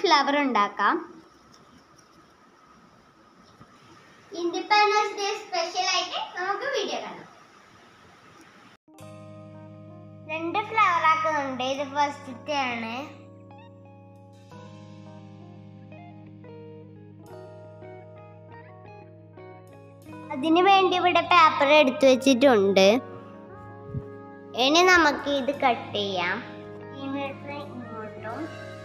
flower ഉണ്ടാക്കാം independence day special ആയിട്ട് നമുക്ക് വീഡിയോ കാണാം രണ്ട് ഫ്ലവർ ആക്കുന്നുണ്ട് ഇത് ഫസ്റ്റത്തെ ആണ് അതിനു വേണ്ടി ഇവിടെ പേപ്പർ എടുത്തു വെച്ചിട്ടുണ്ട് ഇനി നമുക്ക് ഇത് കട്ട് ചെയ്യാം ഈ മീറ്റർ ഇങ്ങോട്ടും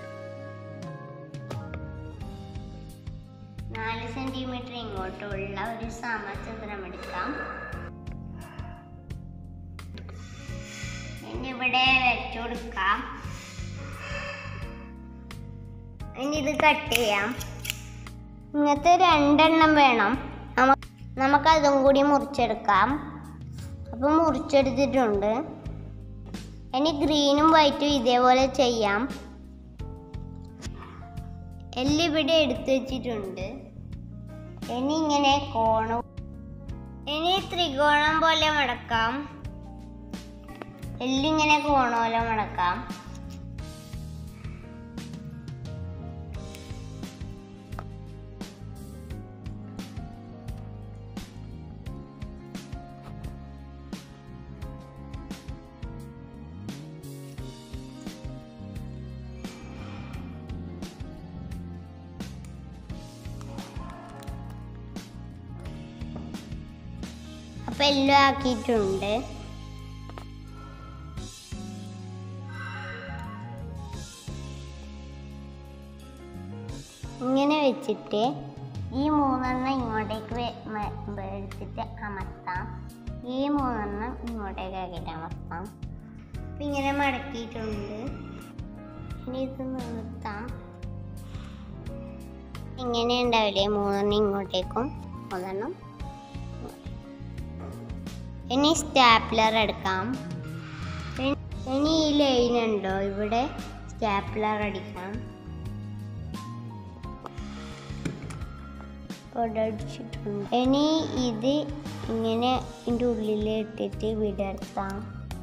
നാല് സെന്റിമീറ്റർ ഇങ്ങോട്ടുള്ള ഒരു സമചതുരം എടുക്കാം ഇനി ഇവിടെ വെച്ചു കൊടുക്കാം ഇനി ഇത് കട്ട് ചെയ്യാം ഇങ്ങനത്തെ രണ്ടെണ്ണം വേണം നമു- നമുക്കതും കൂടി മുറിച്ചെടുക്കാം അപ്പം മുറിച്ചെടുത്തിട്ടുണ്ട് ഇനി ഗ്രീനും വൈറ്റും ഇതേപോലെ ചെയ്യാം എല്ലാം ഇവിടെ എടുത്തു വെച്ചിട്ടുണ്ട് ഇനി ഇങ്ങനെ കോണം ഇനി ത്രികോണം പോലെ മടക്കാം എല്ലിങ്ങനെ കോണോലെ മടക്കാം അപ്പൊ എല്ലാം ആക്കിയിട്ടുണ്ട് ഇങ്ങനെ വെച്ചിട്ട് ഈ മൂന്നെണ്ണം ഇങ്ങോട്ടേക്ക് വെ- മ- വെ- എടുത്തിട്ട് അമർത്താം ഈ മൂന്നെണ്ണം ഇങ്ങോട്ടേക്ക് ആക്കിയിട്ട് അമർത്താം അപ്പൊ ഇങ്ങനെ മടക്കിയിട്ടുണ്ട് ഇനി ഇത് നിർത്താം ഇങ്ങനെ ഉണ്ടാവില്ലേ മൂന്നെണ്ണം ഇങ്ങോട്ടേക്കും മൂന്നെണ്ണം ഇനി സ്റ്റാപ്ലർ എടുക്കാം ഇനി- ഇനി ഈ ലൈൻ ഉണ്ടോ ഇവിടെ സ്റ്റാപ്ലർ അടിക്കാം ഇവിടെ അടിച്ചിട്ടുണ്ട് ഇനി ഇത് ഇങ്ങനെ ഇതിൻ്റെ ഉള്ളിൽ ഇട്ടിട്ട് വിടർത്താം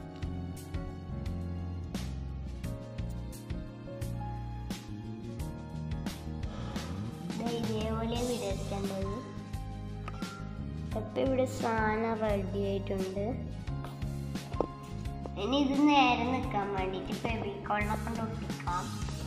ദേ ഇതേപോലെ വിടർത്തേണ്ടത് അപ്പൊ ഇവിടെ സാധനം റെഡി ആയിട്ടുണ്ട് ഇനി ഇത് നേരെ നിൽക്കാൻ വേണ്ടിയിട്ട് ഫെവിക്കോളിനെ കൊണ്ട് ഒട്ടിക്കാം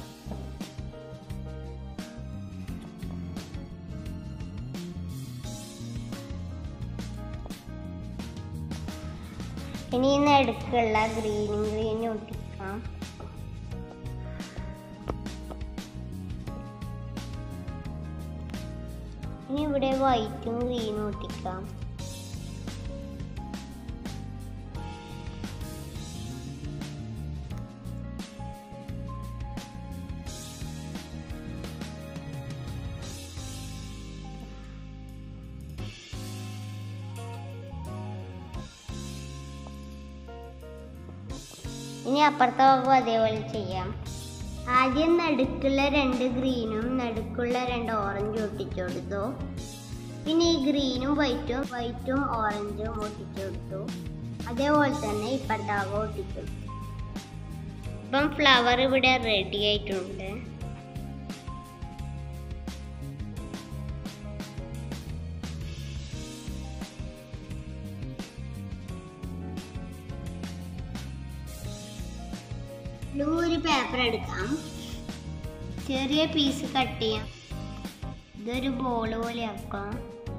ഇനി ഈ നടുക്കുള്ള ഗ്രീനും ഗ്രീനും ഒട്ടിക്കാം ഇനി ഇവിടെ വൈറ്റും ഗ്രീനും ഒട്ടിക്കാം ഇനി അപ്പുറത്തെ ഭാഗം അതേപോലെ ചെയ്യാം ആദ്യം നടുക്കുള്ള രണ്ട് ഗ്രീനും നടുക്കുള്ള രണ്ട് ഓറഞ്ചും ഒട്ടിച്ചു കൊടുത്തു പിന്നെ ഈ ഗ്രീനും വൈറ്റും വൈറ്റും ഓറഞ്ചും ഒട്ടിച്ചു കൊടുത്തു അതേപോലെ തന്നെ ഇപ്പുറത്തെ ഭാഗം ഒട്ടിച്ചു കൊടുത്തു ഇപ്പം ഫ്ലവർ ഇവിടെ റെഡി ആയിട്ടുണ്ട് ബ്ലൂ ഒരു പേപ്പർ എടുക്കാം ചെറിയ പീസ് കട്ട് ചെയ്യാം ഇതൊരു ബോൾ പോലെ ആക്കാം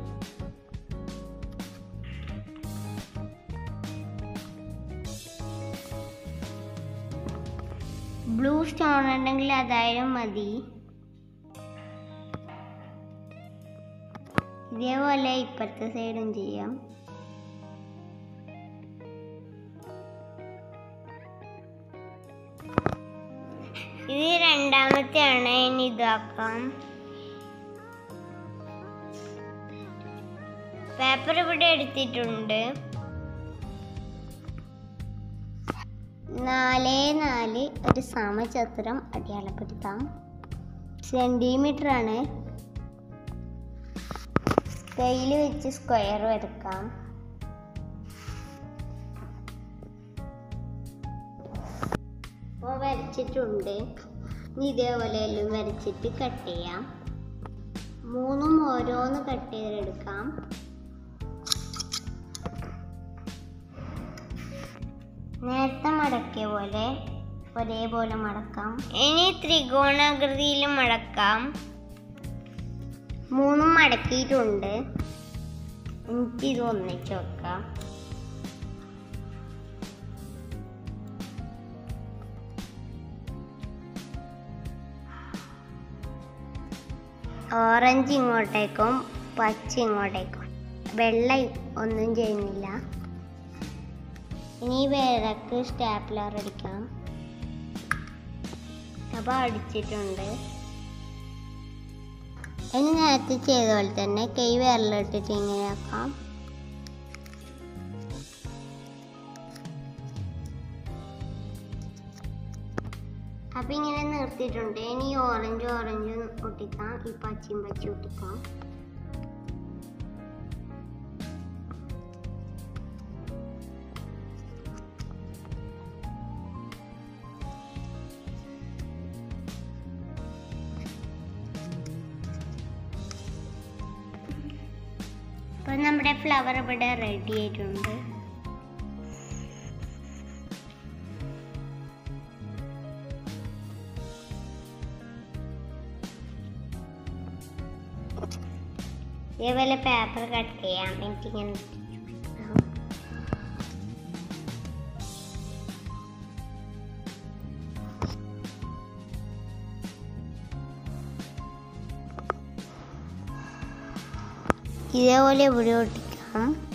ബ്ലൂ സ്റ്റോൺ ഉണ്ടെങ്കിൽ അതായാലും മതി ഇതേപോലെ ഇപ്പുറത്തെ സൈഡും ചെയ്യാം ഇത് രണ്ടാമത്തെ ആണ് ഇനി ഇതാക്കാം പേപ്പർ ഇവിടെ എടുത്തിട്ടുണ്ട് നാല് നാല് ഒരു സമചതുരം അടയാളപ്പെടുത്താം സെന്റിമീറ്റർ ആണ് കയ്യിൽ വെച്ച് സ്ക്വയർ വരക്കാം അപ്പോൾ വരച്ചിട്ടുണ്ട് ഇനി ഇതേപോലെ എല്ലാം വരച്ചിട്ട് കട്ട് ചെയ്യാം മൂന്നും ഓരോന്ന് കട്ട് ചെയ്തെടുക്കാം നേരത്തെ മടക്കിയ പോലെ ഒരേപോലെ മടക്കാം ഇനി ത്രികോണാകൃതിയിൽ മടക്കാം മൂന്നും മടക്കിയിട്ടുണ്ട് എനിക്ക് ഇത് ഒന്നിച്ച് വെക്കാം ഓറഞ്ച് ഇങ്ങോട്ടേക്കും പച്ച ഇങ്ങോട്ടേക്കും വെള്ള ഒന്നും ചെയ്യുന്നില്ല ഇനി വേറക്ക് സ്റ്റാപ്ലർ അടിക്കാം അപ്പോൾ അടിച്ചിട്ടുണ്ട് ഇനി നേരത്തെ ചെയ്ത പോലെ തന്നെ കൈ വിരലിട്ടിട്ട് ഇങ്ങനെ ആക്കാം അപ്പൊ ഇങ്ങനെ നിർത്തിയിട്ടുണ്ട് ഇനി ഓറഞ്ച് ഓറഞ്ച് ഒട്ടിക്കാം ഈ പച്ചയും പച്ച ഒട്ടിക്കാം അപ്പൊ നമ്മുടെ ഫ്ലവർ ഇവിടെ റെഡി ആയിട്ടുണ്ട് ഇതേപോലെ പേപ്പർ കട്ട് ചെയ്യാം എനിക്കിങ്ങനെ ഇതേപോലെ ഇവിടെ ഒട്ടിക്കാം